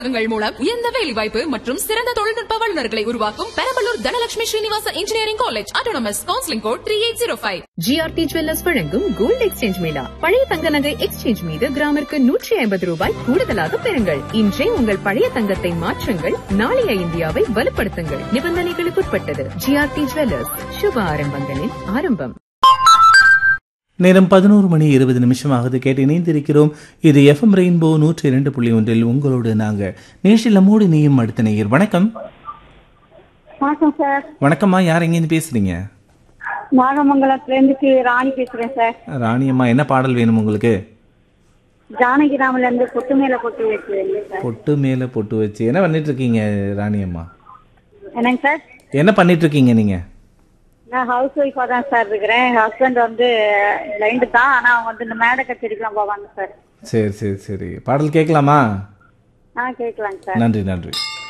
ங்கள் மூலம் உயர்ந்த வேலை வாய்ப்பு மற்றும் சிறந்த தொழில்நுட்ப வல்லுநர்களை உருவாக்கும் Perambalur Dhanalakshmi Srinivasa engineering college autonomous counselling code three eight zero five GRT jewellers வழங்கும் கோல்டு எக்ஸ்சேஞ்ச் மேளா பழைய தங்க நகை எக்ஸ்சேஞ்ச் மீது கிராமிற்கு நூற்றி ஐம்பது ரூபாய் கூடுதலாக பெறுங்கள் இன்றே உங்கள் பழைய தங்கத்தை மாற்றுங்கள் நாளைய இந்தியாவை வலுப்படுத்துங்கள் நிபந்தனைகளுக்குட்பட்டது ஜிஆர்டி ஜுவல்லர்ஸ் சுப ஆரம்பங்களின் ஆரம்பம் நேரம் பதினோரு மணி இருபது நிமிஷம் ஆகுது கேட்டு இணைந்திருக்கிறோம் இது எஃப்எம் ரெயின்போ நூற்றி இரண்டு புள்ளி ஒன்றில் உங்களோடு நாங்கள் நேஷில் நம்மோடு நீயும் அடுத்த நேயர் வணக்கம் வணக்கம் சார் வணக்கம்மா யார் எங்கேருந்து பேசுறீங்க நாகமங்கலத்துலேருந்து ராணி பேசுகிறேன் சார் ராணியம்மா என்ன பாடல் வேணும் உங்களுக்கு ஜானகிராமிலேருந்து கொட்டு மேலே கொட்டு வச்சுருங்க சார் பொட்டு மேலே பொட்டு வச்சு என்ன பண்ணிட்டு இருக்கீங்க ராணியம்மா என்னங்க சார் என்ன பண்ணிட்டு இருக்கீங்க நீங்க நான் ஹவுஸ் ஒய்ஃபாக தான் சார் இருக்கிறேன் ஹஸ்பண்ட் வந்து லைண்டு தான் ஆனால் அவங்க வந்து இந்த மேடை கச்சேரிக்கெலாம் போவாங்க சார் சரி சரி சரி பாடல் கேட்கலாமா ஆ கேட்கலாங்க சார் நன்றி நன்றி